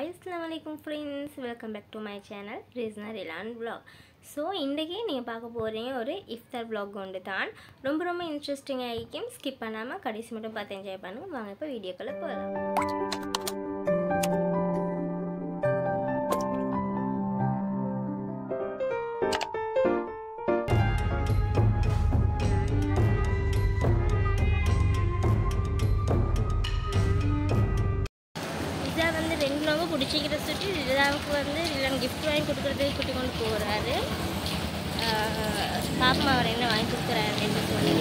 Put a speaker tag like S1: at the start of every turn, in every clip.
S1: Hi அஸ்லாம் வலைக்கும் friends welcome back to my channel Rizana Rilan vlog so இன்றைக்கி நீங்கள் பார்க்க போகிறீங்க ஒரு இஃப்தார் vlog கொண்டு தான் ரொம்ப ரொம்ப இன்ட்ரெஸ்டிங்காக இருக்கும் ஸ்கிப் பண்ணாமல் கடைசி மட்டும் பார்த்து என்ஜாய் பண்ணுங்க வாங்க இப்போ வீடியோக்குள்ளே போகலாம் ரிஜா வந்து ரெண்டு நோங்க பிடிச்சிக்கிற சுற்றி ரிஜாவுக்கு வந்து ரிலான் கிஃப்ட் வாங்கி கொடுக்குறதுக்கு கூட்டி கொண்டு போகிறாரு பாப்பா அவர் என்ன வாங்கி கொடுக்குறாரு என்று சொல்லி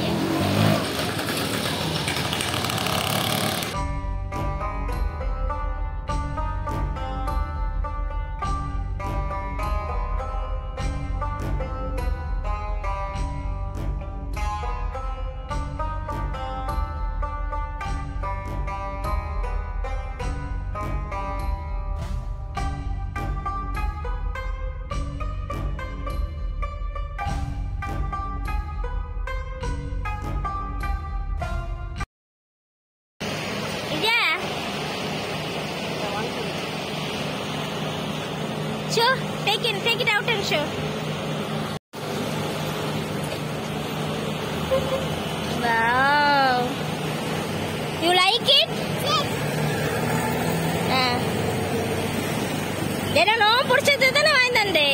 S1: Riza show take it take it out and show Wow. You like it? Yes. ஏன்னா நோ பிடிச்சது தானே வாங்கி தந்தே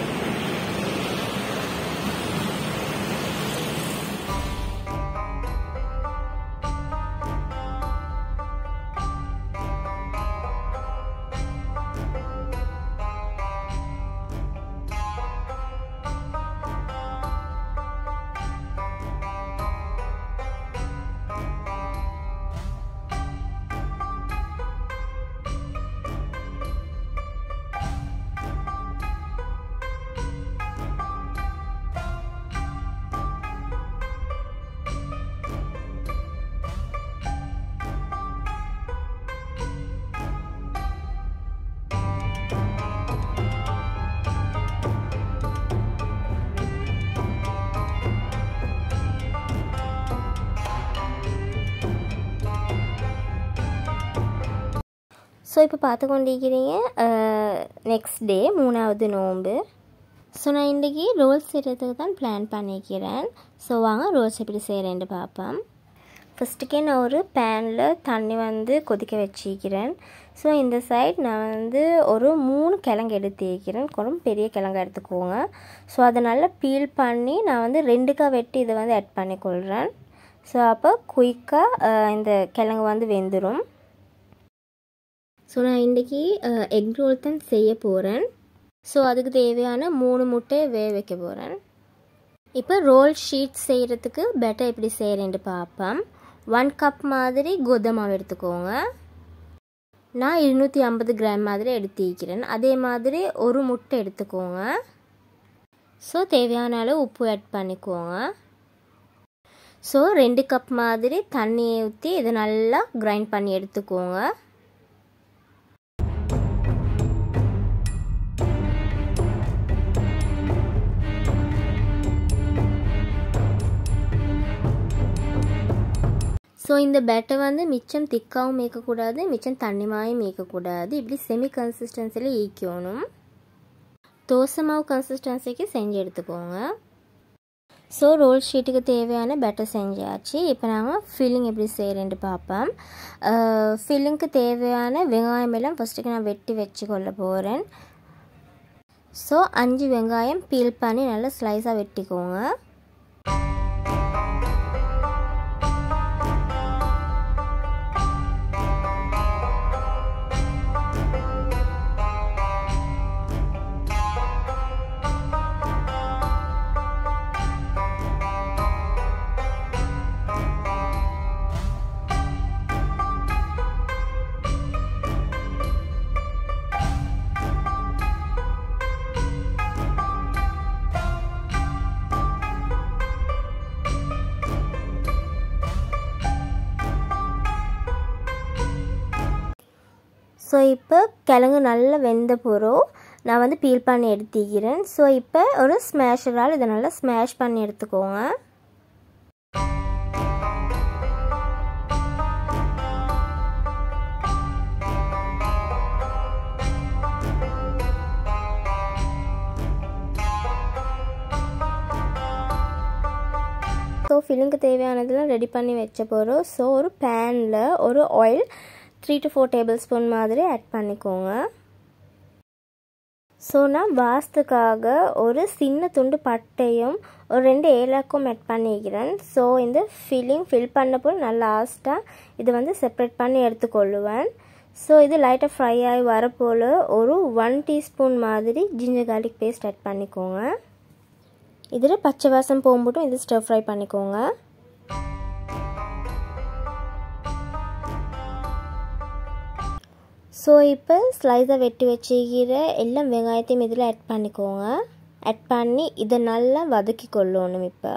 S1: ஸோ இப்போ பார்த்து கொண்டிருக்கிறீங்க நெக்ஸ்ட் டே மூணாவது நோன்பு ஸோ நான் இன்றைக்கி ரோல்ஸ் செய்கிறதுக்கு தான் பிளான் பண்ணிக்கிறேன் ஸோ வாங்க ரோல்ஸ் எப்படி செய்கிறேன்ட்டு பார்ப்பேன் ஃபஸ்ட்டுக்கே நான் ஒரு பேனில் தண்ணி வந்து கொதிக்க வச்சிக்கிறேன் ஸோ இந்த சைட் நான் வந்து ஒரு மூணு கிழங்கு எடுத்து வைக்கிறேன் கொஞ்சம் பெரிய கிழங்கு எடுத்துக்கோங்க ஸோ அதை நல்லா பீல் பண்ணி நான் வந்து ரெண்டுக்காக வெட்டி இதை வந்து ஆட் பண்ணிக்கொள்கிறேன் ஸோ அப்போ குயிக்காக இந்த கிழங்கு வந்து வெந்துடும் ஸோ நான் இன்றைக்கி எக் ரோல் தான் செய்ய போகிறேன் ஸோ அதுக்கு தேவையான மூணு முட்டையை வேக வைக்க போகிறேன் இப்போ ரோல் ஷீட் செய்கிறதுக்கு பெட்டர் எப்படி செய்கிறேன்ட்டு பார்ப்பேன் ஒன் கப் மாதிரி கோதுமை மாவு எடுத்துக்கோங்க நான் இருநூற்றி ஐம்பது கிராம் மாதிரி எடுத்துக்கிறேன் அதே மாதிரி ஒரு முட்டை எடுத்துக்கோங்க ஸோ தேவையான அளவு உப்பு ஆட் பண்ணிக்கோங்க ஸோ ரெண்டு கப் மாதிரி தண்ணியை ஊற்றி இதை நல்லா கிரைண்ட் பண்ணி எடுத்துக்கோங்க ஸோ இந்த பேட்டை வந்து மிச்சம் திக்காகவும் மேய்க்கக்கூடாது மிச்சம் தண்ணிமாயும் மேய்க்கக்கூடாது இப்படி செமி கன்சிஸ்டன்சியில் ஈக்கணும் தோசை மாவு கன்சிஸ்டன்சிக்கு செஞ்சு எடுத்துக்கோங்க ஸோ ரோல் ஷீட்டுக்கு தேவையான பேட்டர் செஞ்சாச்சு இப்போ நாங்கள் ஃபில்லிங் எப்படி செய்கிறேன்ட்டு பார்ப்போம் ஃபில்லிங்க்கு தேவையான வெங்காயம் எல்லாம் ஃபஸ்ட்டுக்கு நான் வெட்டி வச்சு கொள்ள போகிறேன் ஸோ அஞ்சு வெங்காயம் பீல் பண்ணி நல்லா ஸ்லைஸாக வெட்டிக்கோங்க ஸோ இப்போ கிழங்கு நல்லா வெந்த பிறகு நான் வந்து பீல் பண்ணி எடுத்துக்கிறேன் ஸோ இப்போ ஒரு ஸ்மேஷரால் இதை நல்லா ஸ்மேஷ் பண்ணி எடுத்துக்கோங்க ஃபில்லிங்க்கு தேவையானதெல்லாம் ரெடி பண்ணி வச்ச போகிறோம் ஸோ ஒரு பேனில் ஒரு oil three to four tablespoon மாதிரி ஆட் பண்ணிக்கோங்க ஸோ நான் வாஸ்துக்காக ஒரு சின்ன துண்டு பட்டையும் ஒரு ரெண்டு ஏலாக்கும் ஆட் பண்ணிக்கிறேன் ஸோ இந்த ஃபில்லிங் ஃபில் பண்ணப்போ நான் லாஸ்ட்டாக இது வந்து செப்ரேட் பண்ணி எடுத்துக்கொள்ளுவேன் ஸோ இது லைட்டாக ஃப்ரை ஆகி வரப்போல் ஒரு ஒன் டீஸ்பூன் மாதிரி ஜிஞ்சர் கார்லிக் பேஸ்ட் ஆட் பண்ணிக்கோங்க இதில் பச்சை வாசம் போகும்போட்டும் இது ஸ்டர் ஃப்ரை பண்ணிக்கோங்க ஸோ இப்போ ஸ்லைஸை வெட்டி வச்சுக்கிற எல்லாம் வெங்காயத்தையும் இதில் ஆட் பண்ணிக்கோங்க ஆட் பண்ணி இதை நல்லா வதக்கி கொள்ளணும் இப்போ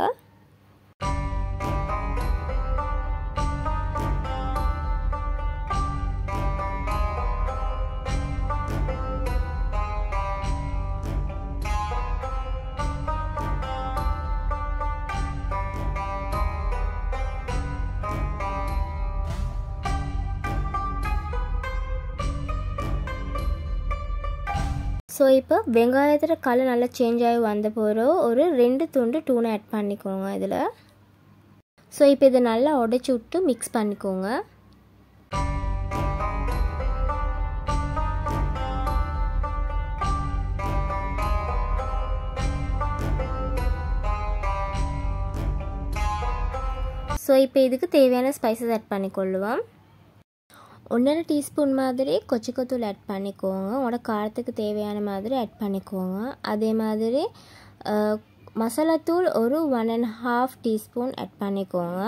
S1: ஸோ இப்போ வெங்காயத்தோட கலர் நல்லா சேஞ்ச் ஆகி வந்த போகிறோம் ஒரு ரெண்டு துண்டு டூனை ஆட் பண்ணிக்கோங்க இதில் ஸோ இப்போ இதை நல்லா உடச்சி விட்டு மிக்ஸ் பண்ணிக்கோங்க ஸோ இப்போ இதுக்கு தேவையான ஸ்பைசஸ் ஆட் பண்ணிக்கொள்ளுவோம் ஒன்றரை டீஸ்பூன் மாதிரி கொச்சிக்கத்தூள் ஆட் பண்ணிக்கோங்க உங்களோட காரத்துக்கு தேவையான மாதிரி ஆட் பண்ணிக்கோங்க அதே மாதிரி மசாலாத்தூள் ஒரு one and half teaspoon add பண்ணிக்கோங்க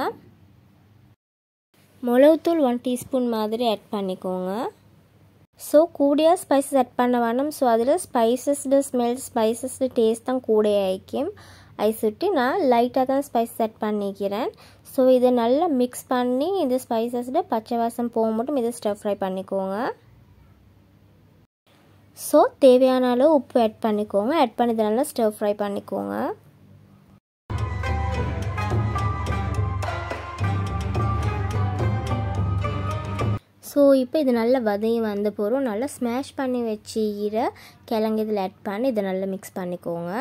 S1: மிளகுத்தூள் ஒன் டீஸ்பூன் மாதிரி ஆட் பண்ணிக்கோங்க ஸோ கூடியா ஸ்பைசஸ் ஆட் பண்ண வேணும் ஸோ அதில் ஸ்பைசஸ்டு ஸ்மெல் ஸ்பைசஸ்டு டேஸ்ட் தான் கூட ஆயிக்கும் ஐ சுட்டி நான் லைட்டாக தான் ஸ்பைசஸ் ஆட் பண்ணிக்கிறேன் ஸோ இதை நல்லா மிக்ஸ் பண்ணி இந்த ஸ்பைசஸில் பச்சை வாசம் போக மட்டும் இதை ஸ்டர் ஃப்ரை பண்ணிக்கோங்க ஸோ தேவையான அளவு உப்பு ஆட் பண்ணிக்கோங்க ஆட் பண்ணி இதை நல்லா ஸ்டர் ஃப்ரை பண்ணிக்கோங்க ஸோ இப்போ இது நல்லா வதங்கி வந்த போகிறோம் நல்லா ஸ்மாஷ் பண்ணி வச்சுக்கிற கிழங்கு இதில் ஆட் பண்ணி இதை நல்லா மிக்ஸ் பண்ணிக்கோங்க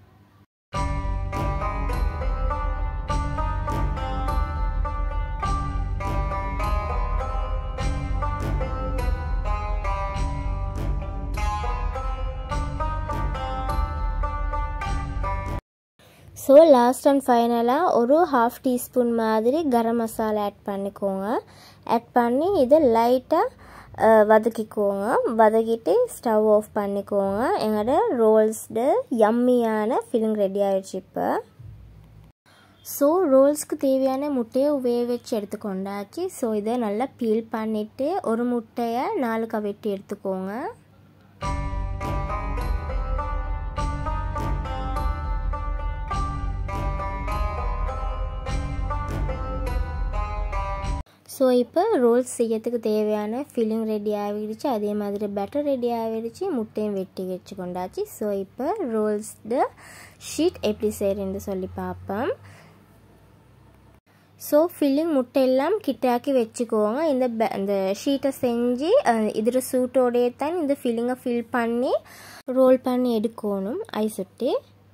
S1: ஸோ லாஸ்ட் அண்ட் ஃபைனலாக ஒரு ஹாஃப் டீஸ்பூன் மாதிரி கரம் மசாலா ஆட் பண்ணிக்கோங்க ஆட் பண்ணி இதை லைட்டாக வதக்கிக்கோங்க வதக்கிட்டு ஸ்டவ் ஆஃப் பண்ணிக்கோங்க எங்களோட ரோல்ஸ்டு யம்மியான ஃபில்லிங் ரெடி ஆகிடுச்சு இப்போ ஸோ ரோல்ஸ்க்கு தேவையான முட்டையை வேக வச்சு எடுத்துக்கொண்டாச்சு ஸோ இதை நல்லா பீல் பண்ணிவிட்டு ஒரு முட்டையை நாலுக்கா வெட்டி எடுத்துக்கோங்க ஸோ இப்போ ரோல்ஸ் செய்யறதுக்கு தேவையான ஃபில்லிங் ரெடி ஆகிடுச்சு அதே மாதிரி பேட்டர் ரெடி ஆகிடுச்சு முட்டையும் வெட்டி வச்சு கொண்டாச்சு ஸோ இப்போ ரோல்ஸ்டு ஷீட் எப்படி செய்கிறேன்னு சொல்லி பார்ப்போம் ஸோ ஃபில்லிங் முட்டையெல்லாம் கிட்டாக்கி வச்சுக்கோங்க இந்த இந்த ஷீட்டை செஞ்சு இதில் சூட்டோடையே தான் இந்த ஃபில்லிங்கை ஃபில் பண்ணி ரோல் பண்ணி எடுக்கணும் ஐசுட்டி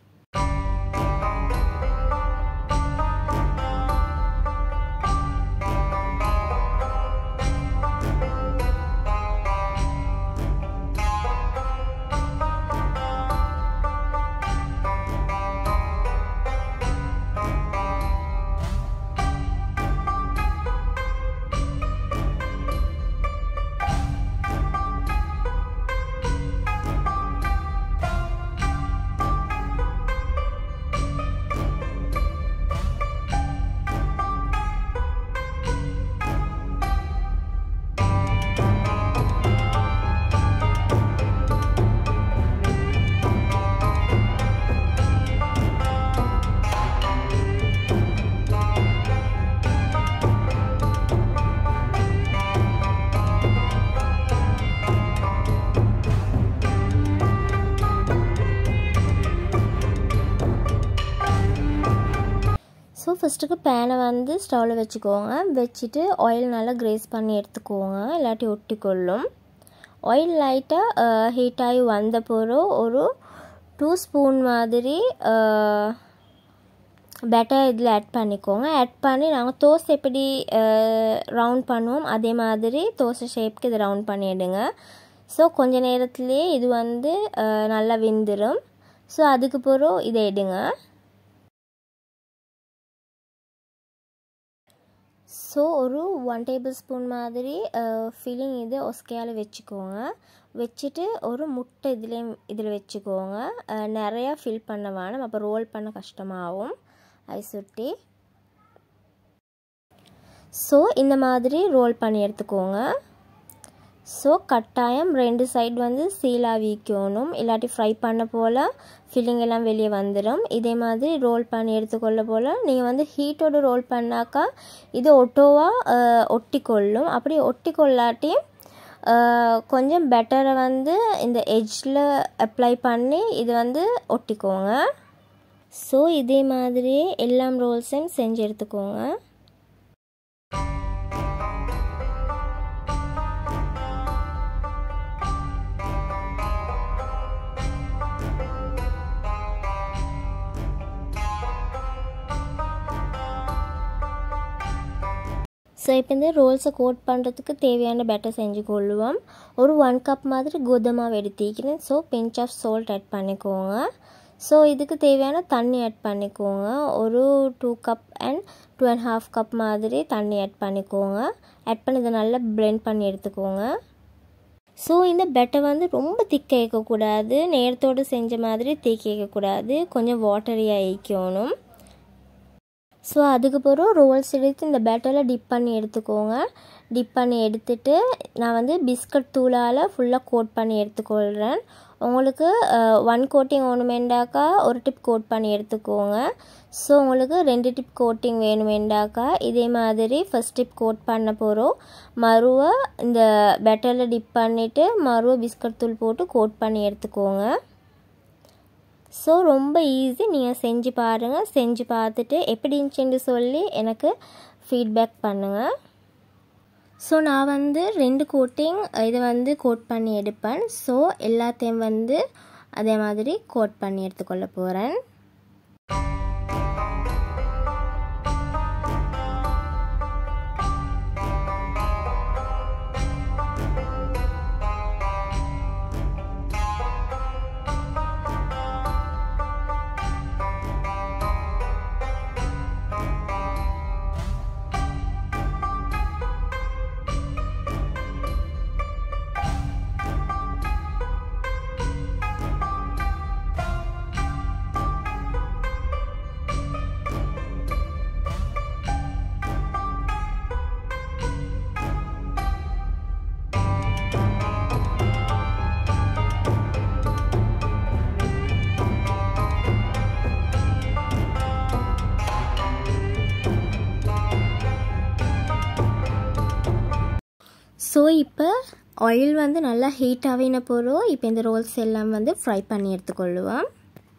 S1: ஸோ ஃபஸ்ட்டுக்கு பேனை வந்து ஸ்டவ்வில் வச்சுக்கோங்க வச்சுட்டு ஆயில் நல்லா கிரேஸ் பண்ணி எடுத்துக்கோங்க இல்லாட்டி ஒட்டிக்கொள்ளும் ஆயில் லைட்டாக ஹீட் ஆகி வந்த பிறகு ஒரு டூ ஸ்பூன் மாதிரி பேட்டர் இதில் ஆட் பண்ணிக்கோங்க ஆட் பண்ணி நாங்கள் தோசை எப்படி ரவுண்ட் பண்ணுவோம் அதே மாதிரி தோசை ஷேப்க்கு இதை ரவுண்ட் பண்ணிவிடுங்க ஸோ கொஞ்ச நேரத்துலேயே இது வந்து நல்லா வெந்துடும் ஸோ அதுக்கு பிறகு இதை எடுங்க ஸோ ஒரு ஒன் டேபிள் ஸ்பூன் மாதிரி ஃபில்லிங் இது ஒஸ்கையால் வச்சுக்கோங்க வச்சுட்டு ஒரு முட்டை இதுலேயும் இதில் வச்சுக்கோங்க நிறையா ஃபில் பண்ண வேணும் அப்போ ரோல் பண்ண கஷ்டமாகும் ஐ சுட்டி ஸோ இந்த மாதிரி ரோல் பண்ணி எடுத்துக்கோங்க ஸோ கட்டாயம் ரெண்டு சைடு வந்து சீலாக வீக்கணும் இல்லாட்டி ஃப்ரை பண்ண போல் ஃபில்லிங் எல்லாம் வெளியே வந்துடும் இதே மாதிரி ரோல் பண்ணி எடுத்துக்கொள்ள போல் நீங்கள் வந்து ஹீட்டோடு ரோல் பண்ணாக்கா இது ஒட்டோவாக ஒட்டி கொள்ளும் அப்படி ஒட்டி கொள்ளாட்டி கொஞ்சம் பெட்டரை வந்து இந்த எட்ஜில் அப்ளை பண்ணி இது வந்து ஒட்டிக்கோங்க ஸோ இதே மாதிரி எல்லாம் ரோல்ஸையும் செஞ்சு எடுத்துக்கோங்க ஸோ இப்போ இந்த ரோல்ஸை கோட் பண்ணுறதுக்கு தேவையான பேட்டர் செஞ்சு கொள்ளுவோம் ஒரு ஒன் கப் மாதிரி கோதுமாவை எடுத்திக்கிறேன் so pinch of salt add பண்ணிக்கோங்க ஸோ இதுக்கு தேவையான தண்ணி ஆட் பண்ணிக்கோங்க ஒரு two cup and two and half cup மாதிரி தண்ணி ஆட் பண்ணிக்கோங்க ஆட் பண்ணி இதை நல்லா பிளெண்ட் பண்ணி எடுத்துக்கோங்க ஸோ இந்த பெட்டை வந்து ரொம்ப திக்க வைக்கக்கூடாது நேரத்தோடு செஞ்ச மாதிரி தேக்கி வைக்கக்கூடாது கொஞ்சம் வாட்டரியாக வைக்கணும் ஸோ அதுக்கு பிறகு ரோல்ஸ் எடுத்து இந்த பேட்டரில் டிப் பண்ணி எடுத்துக்கோங்க டிப் பண்ணி எடுத்துட்டு நான் வந்து பிஸ்கட் தூளால் ஃபுல்லாக கோட் பண்ணி எடுத்துக்கொள்கிறேன் உங்களுக்கு ஒன் கோட்டிங் வேணுமெண்டாக்கா ஒரு டிப் கோட் பண்ணி எடுத்துக்கோங்க ஸோ உங்களுக்கு ரெண்டு டிப் கோட்டிங் வேணுமெண்டாக்கா இதே மாதிரி ஃபஸ்ட் டிப் கோட் பண்ண போகிறோம் மறுவை இந்த பேட்டரில் டிப் பண்ணிவிட்டு மறுவை பிஸ்கட் தூள் போட்டு கோட் பண்ணி எடுத்துக்கோங்க ஸோ ரொம்ப ஈஸி நீங்கள் செஞ்சு பாருங்கள் செஞ்சு பார்த்துட்டு எப்படி இருந்துச்சுன்னு சொல்லி எனக்கு ஃபீட்பேக் பண்ணுங்கள் ஸோ நான் வந்து ரெண்டு கோட்டிங் இதை வந்து கோட் பண்ணி எடுப்பேன் ஸோ எல்லாத்தையும் வந்து அதே மாதிரி கோட் பண்ணி எடுத்துக்கொள்ள போகிறேன் ஸோ இப்போ ஆயில் வந்து நல்லா ஹீட் ஆகின போகிறோம் இப்போ இந்த ரோல்ஸ் எல்லாம் வந்து ஃப்ரை பண்ணி எடுத்துக்கொள்ளுவோம்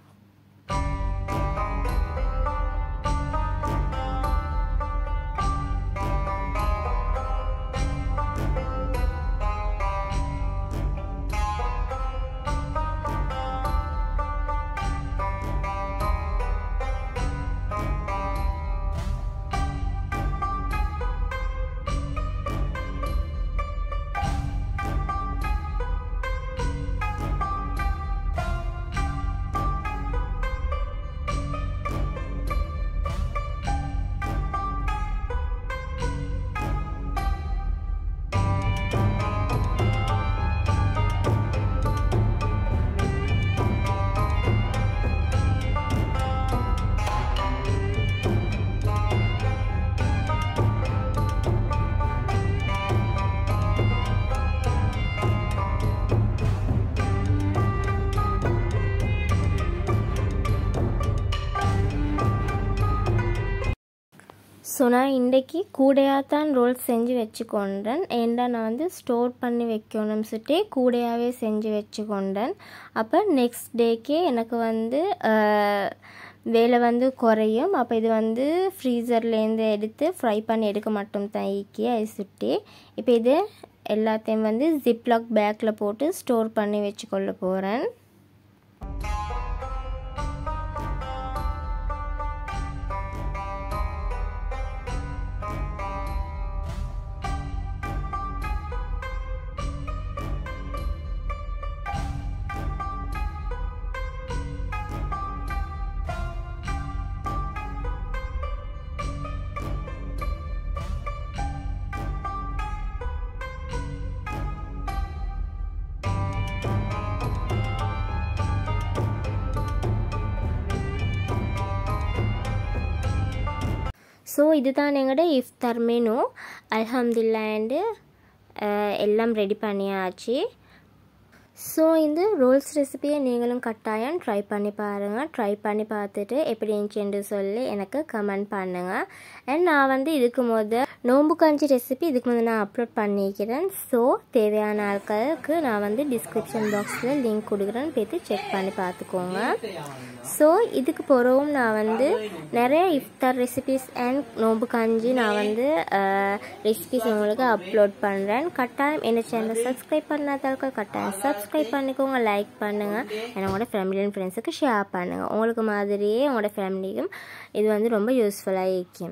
S1: ஸோ நான் இன்றைக்கி கூடையாக தான் ரோல்ஸ் செஞ்சு வச்சுக்கொண்டேன் ஏண்டா நான் வந்து ஸ்டோர் பண்ணி வைக்கணும்னு சொல்லிட்டு கூடையாகவே செஞ்சு வச்சுக்கொண்டேன் அப்போ நெக்ஸ்ட் டேக்கே எனக்கு வந்து வேலை வந்து குறையும் அப்போ இது வந்து ஃப்ரீசர்லேருந்து எடுத்து ஃப்ரை பண்ணி எடுக்க மட்டும் தான் ஈக்கி அது சுட்டி இப்போ இது எல்லாத்தையும் வந்து ஜிப்லாக் பேக்கில் போட்டு ஸ்டோர் பண்ணி வச்சுக்கொள்ள போகிறேன் ஸோ இதுதான் எங்களோட இஃப்தார் மெனு அல்ஹம்துல்லாண்டு எல்லாம் ரெடி பண்ணியாச்சு ஸோ இந்த ரோல்ஸ் ரெசிபியை நீங்களும் கட்டாயம் ட்ரை பண்ணி பாருங்கள் ட்ரை பண்ணி பார்த்துட்டு எப்படி இருந்துச்சுன்னு சொல்லி எனக்கு கமெண்ட் பண்ணுங்கள் அண்ட் நான் வந்து இதுக்கு முத நோம்பு கஞ்சி ரெசிபி இதுக்கு முத நான் அப்லோட் பண்ணிக்கிறேன் ஸோ தேவையான ஆட்களுக்கு நான் வந்து டிஸ்கிரிப்ஷன் பாக்ஸில் லிங்க் கொடுக்குறேன்னு போய்த்து செக் பண்ணி பார்த்துக்கோங்க ஸோ இதுக்கு பிறகும் நான் வந்து நிறைய இஃப்தார் ரெசிபிஸ் அண்ட் நோம்பு கஞ்சி நான் வந்து ரெசிபிஸ் உங்களுக்கு அப்லோட் பண்ணுறேன் கட்டாயம் என்ன சேனலை சப்ஸ்கிரைப் பண்ணாதாக்கள் கட்டாயம் சப்ஸ்கிரைப் பண்ணிக்கோங்க லைக் பண்ணுங்கள் உங்களோட ஃபேமிலி அண்ட் ஃப்ரெண்ட்ஸுக்கு ஷேர் பண்ணுங்கள் உங்களுக்கு மாதிரியே உங்களோட ஃபேமிலிக்கும் இது வந்து ரொம்ப யூஸ்ஃபுல்லாக இருக்கும்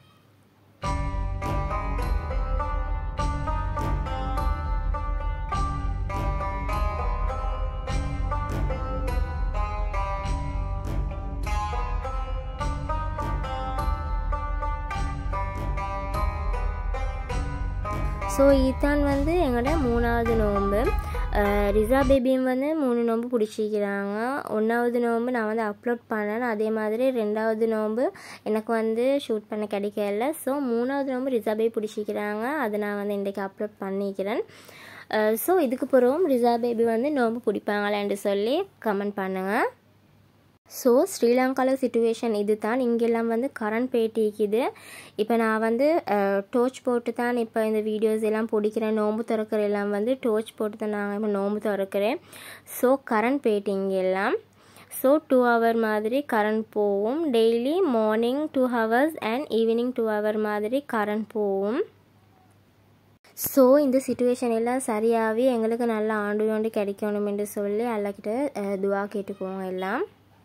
S1: ஸோ இதுதான் வந்து எங்களோட மூணாவது நோன்பு ரிசா பேபியும் வந்து மூணு நோன்பு பிடிச்சிக்கிறாங்க ஒன்றாவது நோன்பு நான் வந்து அப்லோட் பண்ணேன் அதே மாதிரி ரெண்டாவது நோன்பு எனக்கு வந்து ஷூட் பண்ண கிடைக்கல ஸோ மூணாவது நோன்பு ரிசா பேபி பிடிச்சிக்கிறாங்க அதை நான் வந்து இன்றைக்கி அப்லோட் பண்ணிக்கிறேன் ஸோ இதுக்கு பிறகும் ரிசா பேபி வந்து நோன்பு பிடிப்பாங்களான்னு சொல்லி கமெண்ட் பண்ணுங்கள் ஸோ ஸ்ரீலங்காவில் சுச்சுவேஷன் இது தான் இங்கெல்லாம் வந்து கரண்ட் போயிட்டிக்குது இப்போ நான் வந்து டோர்ச் போட்டு தான் இப்போ இந்த வீடியோஸ் எல்லாம் பிடிக்கிறேன் நோம்பு திறக்கிற எல்லாம் வந்து டோர்ச் போட்டு தான் நாங்கள் இப்போ நோம்பு திறக்கிறேன் ஸோ கரண்ட் போயிட்டு இங்கெல்லாம் ஸோ டூ ஹவர் மாதிரி கரண்ட் போகும் daily morning two hours and evening two hour மாதிரி கரண்ட் போகும் ஸோ இந்த சுச்சுவேஷன் எல்லாம் சரியாகவே எங்களுக்கு நல்லா ஆண்டு ஆண்டு கிடைக்கணும் என்று சொல்லி எல்லாக்கிட்ட துவா கேட்டுக்குவோங்க எல்லாம்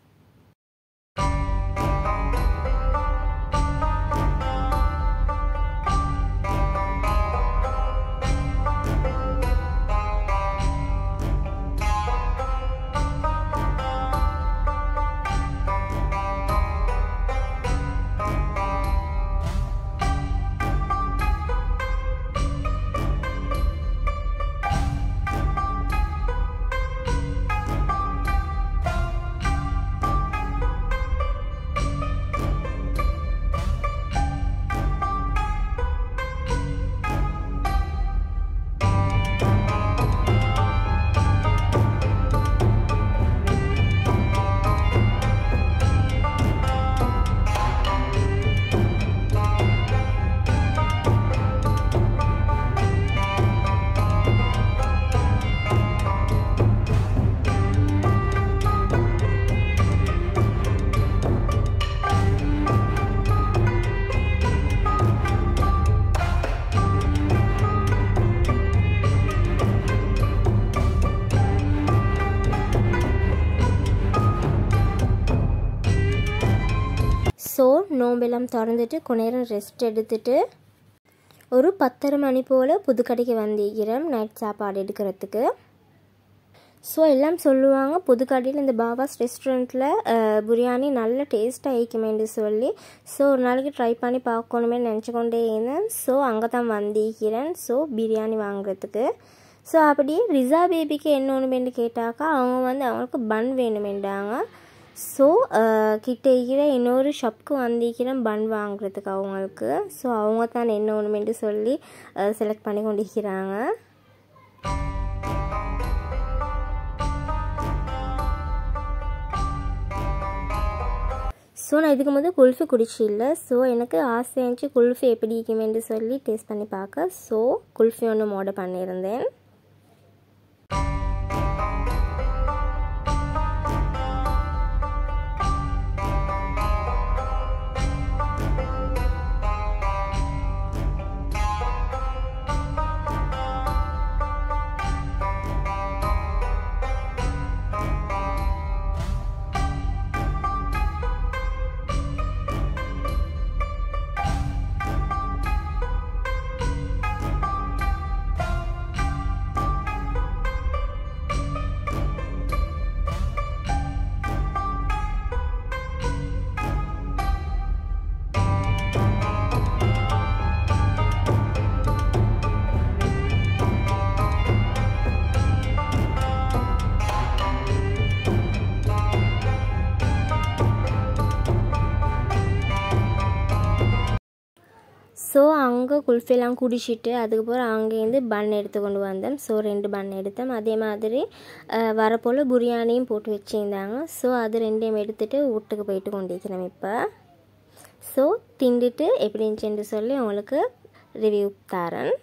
S1: ஸோ நோம்பெல்லாம் திறந்துட்டு கொஞ்ச நேரம் ரெஸ்ட் எடுத்துட்டு ஒரு பத்தரை மணி போல் புதுக்கடைக்கு வந்திருக்கிறேன் நைட் சாப்பாடு எடுக்கிறதுக்கு ஸோ எல்லாம் சொல்லுவாங்க புதுக்கடையில் இந்த பாபாஸ் ரெஸ்டாரண்ட்டில் பிரியாணி நல்ல டேஸ்ட்டாக இருக்குமேன்னு சொல்லி ஸோ ஒரு நாளைக்கு ட்ரை பண்ணி பார்க்கணுமே நினச்சிக்கொண்டே இருந்தேன் ஸோ அங்கே தான் வந்திருக்கிறேன் ஸோ பிரியாணி வாங்குறதுக்கு ஸோ அப்படி ரிசா பேபிக்கு என்ன ஒன்றுமேன்னு கேட்டாக்கா அவங்க வந்து அவங்களுக்கு பன் வேணுமேண்டாங்க ஸோ கிட்ட இருக்கிற இன்னொரு ஷாப்க்கு வந்திருக்கிறேன் பன் வாங்குறதுக்கு அவங்களுக்கு ஸோ அவங்க தான் என்ன ஒன்றுமேட்டு சொல்லி செலக்ட் பண்ணி கொண்டிருக்கிறாங்க ஸோ நான் இதுக்கு முதல் குல்ஃபி குடிச்சில்ல ஸோ எனக்கு ஆசை இருந்துச்சு குல்ஃபி எப்படி இருக்குமேன்னு சொல்லி டேஸ்ட் பண்ணி பார்க்க ஸோ குல்ஃபி ஒன்று ஆர்டர் பண்ணியிருந்தேன் அங்கே குல்ஃபிலாம் குடிச்சிட்டு அதுக்கப்புறம் அங்கேருந்து பன் எடுத்து கொண்டு வந்தேன் ஸோ ரெண்டு பன் எடுத்தேன் அதே மாதிரி வரப்போல் பிரியாணியும் போட்டு வச்சுருந்தாங்க ஸோ அது ரெண்டையும் எடுத்துகிட்டு வீட்டுக்கு போயிட்டு கொண்டிருக்கிறேன் இப்போ ஸோ திண்டுட்டு எப்படி இருந்துச்சுன்னு சொல்லி உங்களுக்கு ரிவ்யூ தரேன்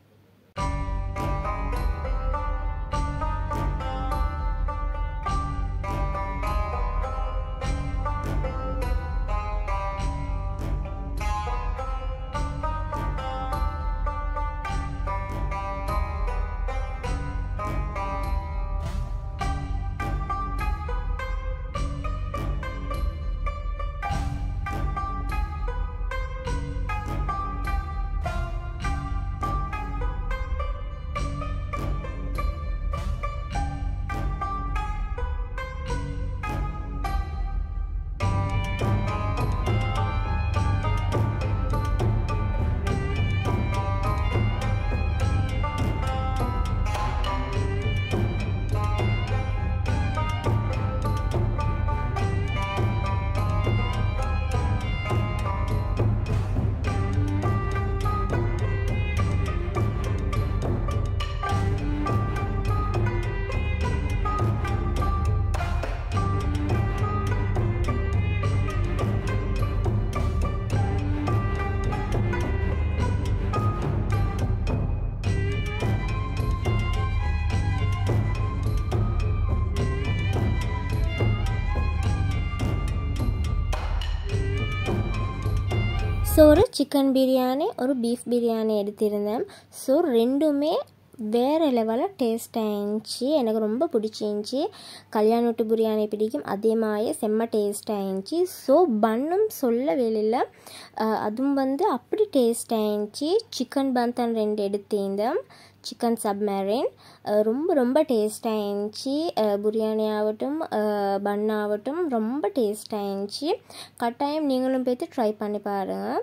S1: ஸோ ஒரு சிக்கன் பிரியாணி ஒரு பீஃப் பிரியாணி எடுத்திருந்தேன் ஸோ ரெண்டுமே வேறு லெவலில் டேஸ்ட்டாக இருந்துச்சு எனக்கு ரொம்ப பிடிச்சிருந்துச்சி கல்யாண வீட்டு பிரியாணி பிடிக்கும் அதே மாதிரி செம்ம டேஸ்ட்டாக இருந்துச்சு ஸோ பன்னும் சொல்ல வெளியில் அதுவும் வந்து அப்படி டேஸ்ட்டாக இருந்துச்சு சிக்கன் பன் தான் ரெண்டு எடுத்திருந்தேன் சிக்கன் சப்மரின் ரொம்ப ரொம்ப டேஸ்ட்டாக இருந்துச்சு பிரியாணி ஆகட்டும் பன் ஆகட்டும் ரொம்ப டேஸ்ட்டாக இருந்துச்சு கட்டாயம் நீங்களும் போய்த்து ட்ரை பண்ணி பாருங்கள்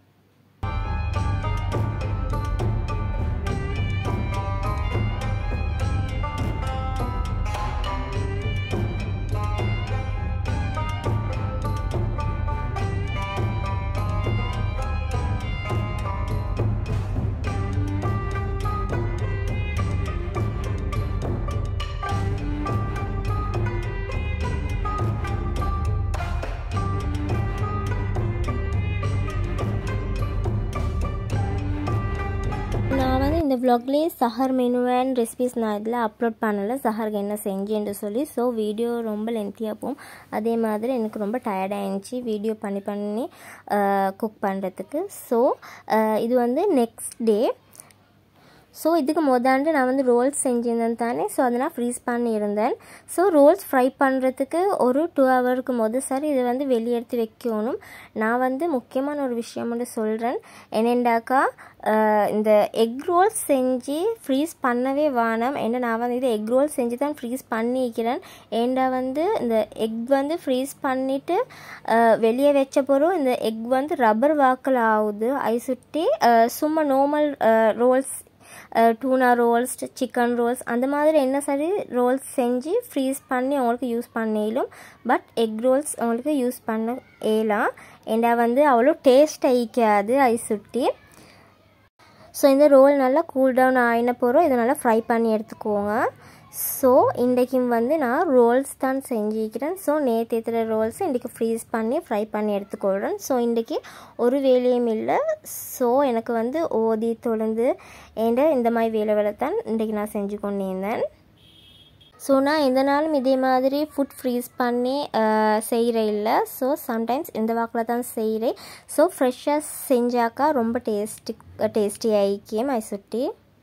S1: நான் வந்து இந்த vlogலேயே சஹர் மெனு அண்ட் ரெசிபிஸ் நான் இதில் அப்லோட் பண்ணலை சஹருக்கு என்ன செஞ்சேன்னு சொல்லி ஸோ வீடியோ ரொம்ப லென்த்தியாக போகும் அதே மாதிரி எனக்கு ரொம்ப டயர்டாகிடுச்சு வீடியோ பண்ணி பண்ணி குக் பண்ணுறதுக்கு ஸோ இது வந்து நெக்ஸ்ட் டே ஸோ இதுக்கு மொதாண்டு நான் வந்து ரோல்ஸ் செஞ்சிருந்தேன் தானே ஸோ அதை நான் ஃப்ரீஸ் பண்ணியிருந்தேன் ஸோ ரோல்ஸ் ஃப்ரை பண்ணுறதுக்கு ஒரு டூ ஹவருக்கு மொதல் சார் இதை வந்து வெளியே எடுத்து வைக்கணும் நான் வந்து முக்கியமான ஒரு விஷயம் வந்து சொல்கிறேன் என்னெண்டாக்கா இந்த எக் ரோல்ஸ் செஞ்சு ஃப்ரீஸ் பண்ணவே வேணாம் ஏன்னா நான் வந்து இது எக் ரோல்ஸ் செஞ்சு தான் ஃப்ரீஸ் பண்ணிக்கிறேன் ஏண்டா வந்து இந்த எக் வந்து ஃப்ரீஸ் பண்ணிவிட்டு வெளியே வச்ச பிறகு இந்த எக் வந்து ரப்பர் வாக்கில் ஆகுது ஐ சுட்டி சும்மா normal rolls tuna rolls chicken rolls அந்த மாதிரி என்ன சரி ரோல்ஸ் செஞ்சு ஃப்ரீஸ் பண்ணி அவங்களுக்கு யூஸ் பண்ணிலும் பட் எக் ரோல்ஸ் அவங்களுக்கு யூஸ் பண்ண ஏலாம் ஏண்டா வந்து அவ்வளோ டேஸ்ட் ஆகிக்காது ஐ சுட்டி ஸோ இந்த ரோல் நல்லா கூல் டவுன் ஆகின போகிறோம் இதை நல்லா ஃப்ரை பண்ணி எடுத்துக்கோங்க ஸோ இன்றைக்கும் வந்து நான் ரோல்ஸ் தான் செஞ்சுக்கிறேன் ஸோ நேற்று ஏற்றுற ரோல்ஸ் இன்றைக்கி ஃப்ரீஸ் பண்ணி ஃப்ரை பண்ணி எடுத்துக்கொள்கிறேன் ஸோ இன்றைக்கி ஒரு வேலையும் இல்லை ஸோ எனக்கு வந்து ஓதி தொழுந்து ஏண்ட இந்த மாதிரி வேலை வேலை தான் இன்றைக்கி நான் செஞ்சு கொண்டிருந்தேன் ஸோ நான் எந்த நாளும் இதே மாதிரி ஃபுட் ஃப்ரீஸ் பண்ணி செய்கிறேன் இல்லை ஸோ சம்டைம்ஸ் இந்த வாக்கில் தான் செய்கிறேன் ஸோ ஃப்ரெஷ்ஷாக செஞ்சாக்கா ரொம்ப டேஸ்டி டேஸ்டி ஆகிக்கேன் மை சுட்டி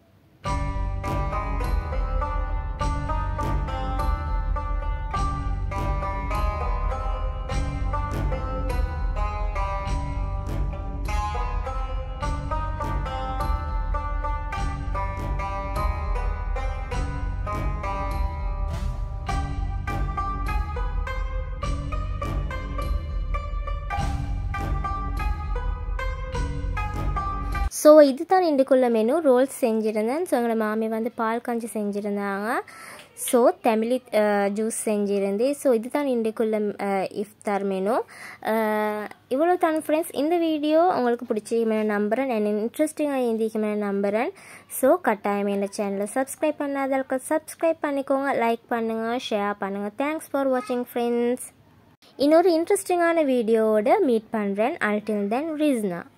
S1: ஸோ இது தான் இன்றைக்குள்ள மெனு ரோல்ஸ் செஞ்சுருந்தேன் ஸோ எங்களை மாமி வந்து பால் காஞ்சி செஞ்சுருந்தாங்க ஸோ தமிழி ஜூஸ் செஞ்சுருந்தேன் ஸோ இதுதான் இன்றைக்குள்ள இஃப்தார் மெனு இவ்வளோ தான் ஃப்ரெண்ட்ஸ் இந்த வீடியோ உங்களுக்கு பிடிச்சிருக்குமே நம்புகிறேன் நான் இன்ட்ரெஸ்டிங்காக இருந்திக்குமே நம்புகிறேன் ஸோ கட்டாயம் இந்த சேனலை சப்ஸ்கிரைப் பண்ணாதவங்களுக்கு சப்ஸ்கிரைப் பண்ணிக்கோங்க லைக் பண்ணுங்கள் ஷேர் பண்ணுங்கள் தேங்க்ஸ் ஃபார் வாட்சிங் ஃப்ரெண்ட்ஸ் இன்னொரு இன்ட்ரெஸ்டிங்கான வீடியோவோட மீட் பண்ணுறேன் அல்டில் தென் ரீஸ்னா